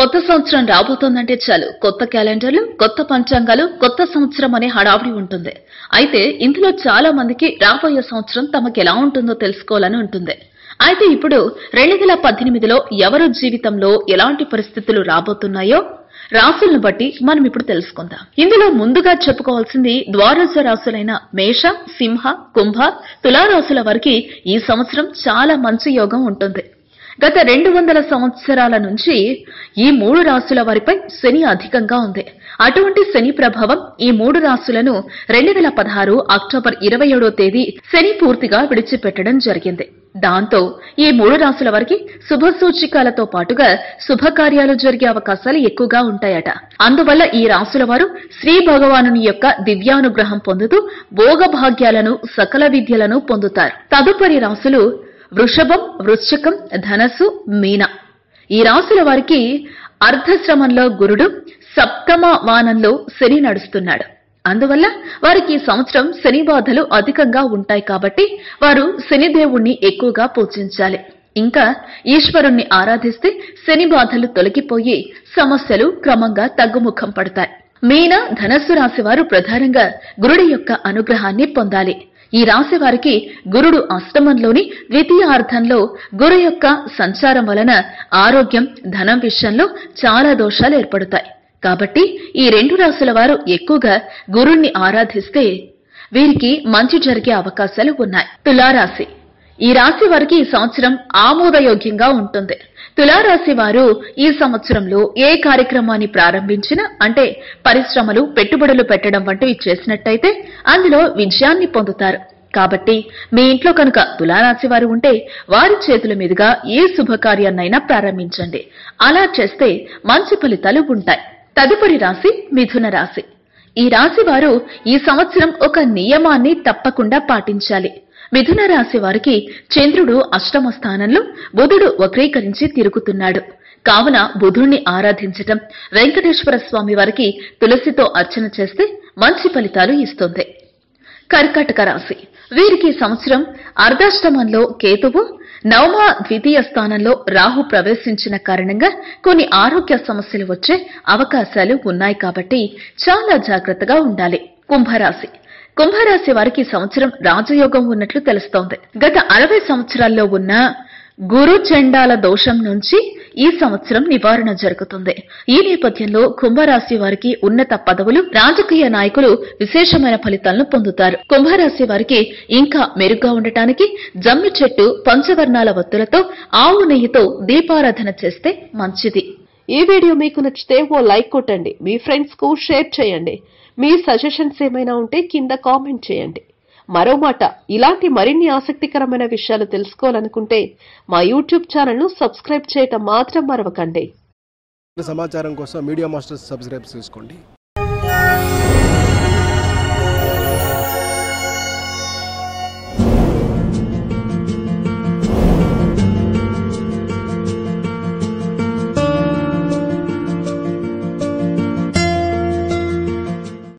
కొత్త సంవత్సరం రాబోతోందంటే చాలు కొత్త క్యాలెండర్లు కొత్త పంచాంగాలు కొత్త సంవత్సరం అనే హడావిడి ఉంటుంది అయితే ఇందులో చాలా మందికి రాబోయే సంవత్సరం తమకు ఎలా ఉంటుందో తెలుసుకోవాలని ఉంటుంది అయితే ఇప్పుడు రెండు వేల పద్దెనిమిదిలో ఎవరి జీవితంలో ఎలాంటి పరిస్థితులు రాబోతున్నాయో రాసులను బట్టి మనం ఇప్పుడు తెలుసుకుందాం ఇందులో ముందుగా చెప్పుకోవాల్సింది ద్వాదశ రాసులైన మేష సింహ కుంభ తులారాశుల వారికి ఈ సంవత్సరం చాలా మంచి యోగం ఉంటుంది గత రెండు వందల సంవత్సరాల నుంచి ఈ మూడు రాశుల వారిపై శని అధికంగా ఉంది అటువంటి శని ప్రభావం ఈ మూడు రాశులను రెండు వేల పదహారు అక్టోబర్ ఇరవై ఏడో తేదీ శని పూర్తిగా విడిచిపెట్టడం జరిగింది దాంతో ఈ మూడు రాశుల వారికి శుభ సూచికలతో పాటుగా శుభకార్యాలు జరిగే అవకాశాలు ఎక్కువగా ఉంటాయట అందువల్ల ఈ రాశుల వారు శ్రీ భగవానుని యొక్క దివ్యానుగ్రహం పొందుతూ భోగభాగ్యాలను సకల విద్యలను పొందుతారు తదుపరి రాశులు వృషభం వృశ్చికం ధనస్సు మీన ఈ రాశుల వారికి అర్ధశ్రమంలో గురుడు సప్తమ వానంలో శని నడుస్తున్నాడు అందువల్ల వారికి ఈ సంవత్సరం శని బాధలు అధికంగా ఉంటాయి కాబట్టి వారు శనిదేవుణ్ణి ఎక్కువగా పూజించాలి ఇంకా ఈశ్వరుణ్ణి ఆరాధిస్తే శని బాధలు తొలగిపోయి సమస్యలు క్రమంగా తగ్గుముఖం పడతాయి మీన ధనస్సు రాశి వారు ప్రధానంగా గురుడి యొక్క అనుగ్రహాన్ని పొందాలి ఈ రాశి వారికి గురుడు అష్టమంలోని ద్వితీయార్థంలో గురు యొక్క సంచారం వలన ఆరోగ్యం ధనం విషయంలో చాలా దోషాలు ఏర్పడతాయి కాబట్టి ఈ రెండు రాశుల వారు ఎక్కువగా గురుణ్ణి ఆరాధిస్తే వీరికి మంచి జరిగే అవకాశాలు ఉన్నాయి తులారాశి ఈ రాశి వారికి ఈ సంవత్సరం ఆమోదయోగ్యంగా ఉంటుంది తులారాశి వారు ఈ సంవత్సరంలో ఏ కార్యక్రమాన్ని ప్రారంభించినా అంటే పరిశ్రమలు పెట్టుబడులు పెట్టడం వంటివి చేసినట్టయితే అందులో విజయాన్ని పొందుతారు కాబట్టి మీ ఇంట్లో కనుక తులారాశి వారు ఉంటే వారి చేతుల మీదుగా ఏ శుభకార్యాన్నైనా ప్రారంభించండి అలా చేస్తే మంచి ఫలితాలు ఉంటాయి తదుపరి రాశి మిథున రాశి ఈ రాశి వారు ఈ సంవత్సరం ఒక నియమాన్ని తప్పకుండా పాటించాలి మిథున రాశి వారికి చంద్రుడు అష్టమ స్థానంలో బుధుడు వక్రీకరించి తిరుగుతున్నాడు కావున బుధుణ్ణి ఆరాధించటం వెంకటేశ్వర స్వామి వారికి తులసితో అర్చన చేస్తే మంచి ఫలితాలు ఇస్తుంది కర్కాటక రాశి వీరికి ఈ సంవత్సరం అర్ధాష్టమంలో కేతువు నవమ ద్వితీయ స్థానంలో రాహు ప్రవేశించిన కారణంగా కొన్ని ఆరోగ్య సమస్యలు వచ్చే అవకాశాలు ఉన్నాయి కాబట్టి చాలా జాగ్రత్తగా ఉండాలి కుంభరాశి కుంభరాశి వారికి ఈ సంవత్సరం రాజయోగం ఉన్నట్లు తెలుస్తోంది గత అరవై సంవత్సరాల్లో ఉన్న గురు చండాల దోషం నుంచి ఈ సంవత్సరం నివారణ జరుగుతుంది ఈ నేపథ్యంలో కుంభరాశి వారికి ఉన్నత పదవులు రాజకీయ నాయకులు విశేషమైన ఫలితాలను పొందుతారు కుంభరాశి వారికి ఇంకా మెరుగ్గా ఉండటానికి జమ్మి చెట్టు పంచవర్ణాల వత్తులతో ఆవు నెయ్యితో దీపారాధన చేస్తే మంచిది ఈ వీడియో మీకు నచ్చితే ఓ లైక్ కొట్టండి మీ ఫ్రెండ్స్ కు షేర్ చేయండి మీ సజెషన్స్ ఏమైనా ఉంటే కింద కామెంట్ చేయండి మరో మాట ఇలాంటి మరిన్ని ఆసక్తికరమైన విషయాలు తెలుసుకోవాలనుకుంటే మా యూట్యూబ్ ఛానల్ను సబ్స్క్రైబ్ చేయటం మాత్రం మరవకండి సమాచారం కోసం మీడియా మాస్టర్స్ సబ్స్క్రైబ్ చేసుకోండి